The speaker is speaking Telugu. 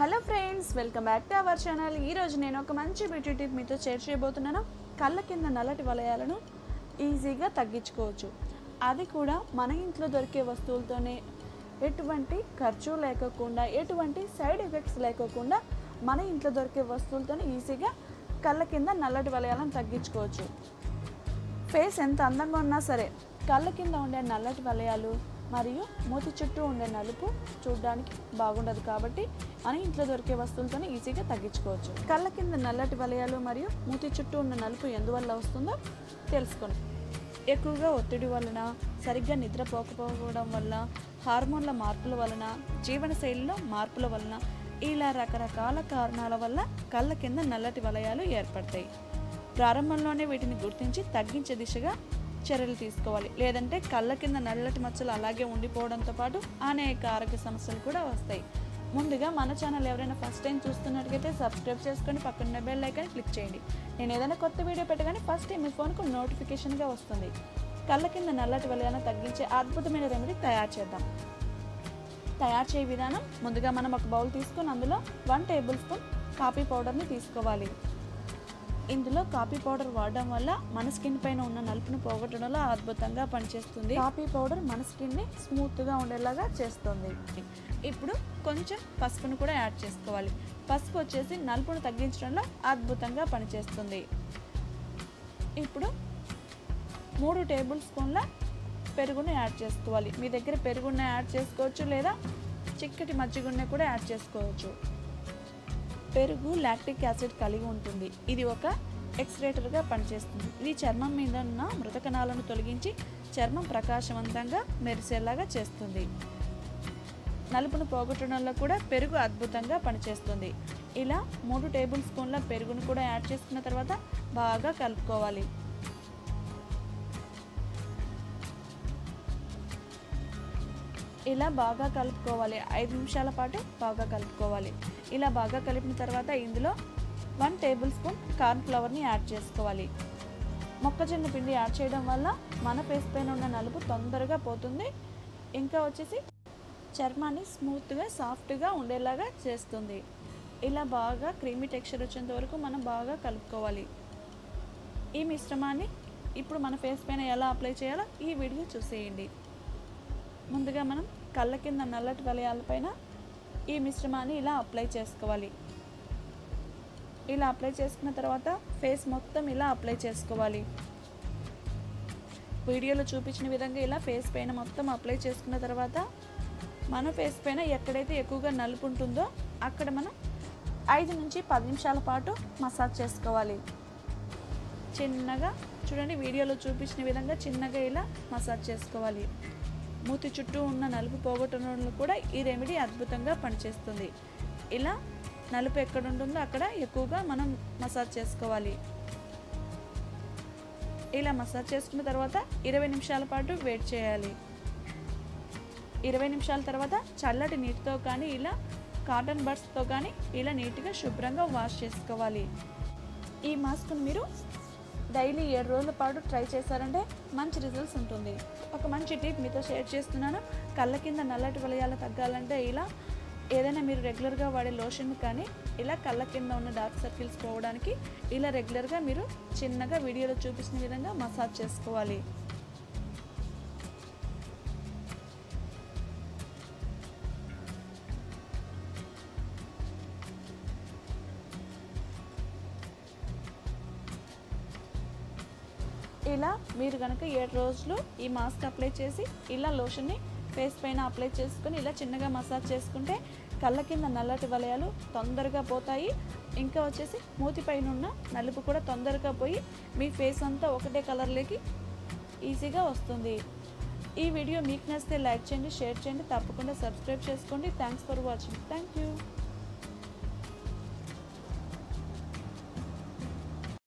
hello friends welcome back to our channel ఈరోజు నేను ఒక మంచి బ్యూటీ టిప్ మీతో షేర్ చేయబోతున్నాను కళ్ళ కింద నల్లటి వలయాలను ఈజీగా తగ్గించుకోవచ్చు అది కూడా మన ఇంట్లో దొరికే వస్తువులతోనే ఎటువంటి ఖర్చు లేకోకుండా ఎటువంటి సైడ్ ఎఫెక్ట్స్ లేకోకుండా మన ఇంట్లో దొరికే వస్తువులతోనే ఈజీగా కళ్ళ కింద నల్లటి వలయాలను తగ్గించుకోవచ్చు ఫేస్ ఎంత అందంగా ఉన్నా సరే కళ్ళ కింద ఉండే నల్లటి వలయాలు మరియు మూతి చుట్టూ ఉండే నలుపు చూడడానికి బాగుండదు కాబట్టి మన ఇంట్లో దొరికే వస్తువులతోనే ఈజీగా తగ్గించుకోవచ్చు కళ్ళ కింద నల్లటి వలయాలు మరియు మూతి చుట్టూ ఉన్న నలుపు ఎందువల్ల వస్తుందో తెలుసుకోండి ఎక్కువగా ఒత్తిడి వలన సరిగ్గా నిద్రపోకపోవడం వల్ల హార్మోన్ల మార్పుల వలన జీవనశైలిలో మార్పుల వలన ఇలా రకరకాల కారణాల వల్ల కళ్ళ కింద నల్లటి వలయాలు ఏర్పడతాయి ప్రారంభంలోనే వీటిని గుర్తించి తగ్గించే దిశగా చర్యలు తీసుకోవాలి లేదంటే కళ్ళ కింద నల్లటి మచ్చలు అలాగే ఉండిపోవడంతో పాటు అనేక ఆరోగ్య సమస్యలు కూడా వస్తాయి ముందుగా మన ఛానల్ ఎవరైనా ఫస్ట్ టైం చూస్తున్నట్టుగైతే సబ్స్క్రైబ్ చేసుకొని పక్కన బెల్ ఐకాన్ క్లిక్ చేయండి నేను ఏదైనా కొత్త వీడియో పెట్టగానే ఫస్ట్ టైం మీ ఫోన్కు నోటిఫికేషన్గా వస్తుంది కళ్ళ కింద నల్లటి వలయాలను తగ్గించే అద్భుతమైన రెమెడీ తయారు చేద్దాం తయారు చేయ విధానం ముందుగా మనం ఒక బౌల్ తీసుకొని అందులో వన్ టేబుల్ స్పూన్ కాఫీ పౌడర్ని తీసుకోవాలి ఇందులో కాఫీ పౌడర్ వాడడం వల్ల మన స్కిన్ పైన ఉన్న నలుపును పోగొట్టడంలో అద్భుతంగా పనిచేస్తుంది కాఫీ పౌడర్ మన స్కిన్ని స్మూత్గా ఉండేలాగా చేస్తుంది ఇప్పుడు కొంచెం పసుపును కూడా యాడ్ చేసుకోవాలి పసుపు వచ్చేసి నలుపును తగ్గించడంలో అద్భుతంగా పనిచేస్తుంది ఇప్పుడు మూడు టేబుల్ స్పూన్ల పెరుగును యాడ్ చేసుకోవాలి మీ దగ్గర పెరుగున్న యాడ్ చేసుకోవచ్చు లేదా చిక్కటి మజ్జిగున్న కూడా యాడ్ చేసుకోవచ్చు పెరుగు లాక్టిక్ యాసిడ్ కలిగి ఉంటుంది ఇది ఒక ఎక్స్రేటర్గా పనిచేస్తుంది ఇది చర్మం మీద ఉన్న మృత కణాలను తొలగించి చర్మం ప్రకాశవంతంగా మెరిసేలాగా చేస్తుంది నలుపును పోగొట్టడంలో కూడా పెరుగు అద్భుతంగా పనిచేస్తుంది ఇలా మూడు టేబుల్ స్పూన్ల పెరుగును కూడా యాడ్ చేసుకున్న తర్వాత బాగా కలుపుకోవాలి ఇలా బాగా కలుపుకోవాలి ఐదు నిమిషాల పాటు బాగా కలుపుకోవాలి ఇలా బాగా కలిపిన తర్వాత ఇందులో వన్ టేబుల్ స్పూన్ కార్న్ ఫ్లవర్ని యాడ్ చేసుకోవాలి మొక్కజొన్న పిండి యాడ్ చేయడం వల్ల మన ఫేస్ పైన ఉన్న నలుపు తొందరగా పోతుంది ఇంకా వచ్చేసి చర్మాన్ని స్మూత్గా సాఫ్ట్గా ఉండేలాగా చేస్తుంది ఇలా బాగా క్రీమీ టెక్స్చర్ వచ్చేంత వరకు మనం బాగా కలుపుకోవాలి ఈ మిశ్రమాన్ని ఇప్పుడు మన ఫేస్ పైన ఎలా అప్లై చేయాలో ఈ వీడియో చూసేయండి ముందుగా మనం కళ్ళ కింద నల్లటి వలయాలపైన ఈ మిశ్రమాన్ని ఇలా అప్లై చేసుకోవాలి ఇలా అప్లై చేసుకున్న తర్వాత ఫేస్ మొత్తం ఇలా అప్లై చేసుకోవాలి వీడియోలో చూపించిన విధంగా ఇలా ఫేస్ పైన మొత్తం అప్లై చేసుకున్న తర్వాత మన ఫేస్ పైన ఎక్కడైతే ఎక్కువగా నలుపు ఉంటుందో అక్కడ మనం ఐదు నుంచి పది నిమిషాల పాటు మసాజ్ చేసుకోవాలి చిన్నగా చూడండి వీడియోలో చూపించిన విధంగా చిన్నగా ఇలా మసాజ్ చేసుకోవాలి మూతి చుట్టూ ఉన్న నలుపు పోగొట్టడంలో కూడా ఈ రెమెడీ అద్భుతంగా పనిచేస్తుంది ఇలా నలుపు ఎక్కడ ఉంటుందో అక్కడ ఎక్కువగా మనం మసాజ్ చేసుకోవాలి ఇలా మసాజ్ చేసుకున్న తర్వాత ఇరవై నిమిషాల పాటు వెయిట్ చేయాలి ఇరవై నిమిషాల తర్వాత చల్లటి నీటితో కానీ ఇలా కాటన్ బడ్స్తో కానీ ఇలా నీట్గా శుభ్రంగా వాష్ చేసుకోవాలి ఈ మాస్క్ను మీరు డైలీ ఏడు రోజుల పాటు ట్రై చేశారంటే మంచి రిజల్ట్స్ ఉంటుంది ఒక మంచి టిప్ మీతో షేర్ చేస్తున్నాను కళ్ళ కింద నల్లటి వలయాలు తగ్గాలంటే ఇలా ఏదైనా మీరు రెగ్యులర్గా వాడే లోషన్ కానీ ఇలా కళ్ళ కింద ఉన్న డార్క్ సర్కిల్స్ పోవడానికి ఇలా రెగ్యులర్గా మీరు చిన్నగా వీడియోలో చూపించిన విధంగా మసాజ్ చేసుకోవాలి ఇలా మీరు కనుక ఏడు రోజులు ఈ మాస్క్ అప్లై చేసి ఇలా లోషన్ని ఫేస్ పైన అప్లై చేసుకుని ఇలా చిన్నగా మసాజ్ చేసుకుంటే కళ్ళ కింద నల్లటి వలయాలు తొందరగా పోతాయి ఇంకా వచ్చేసి మూతి పైన ఉన్న నలుపు కూడా తొందరగా పోయి మీ ఫేస్ అంతా ఒకటే కలర్లోకి ఈజీగా వస్తుంది ఈ వీడియో మీకు నచ్చితే లైక్ చేయండి షేర్ చేయండి తప్పకుండా సబ్స్క్రైబ్ చేసుకోండి thanks for watching thank you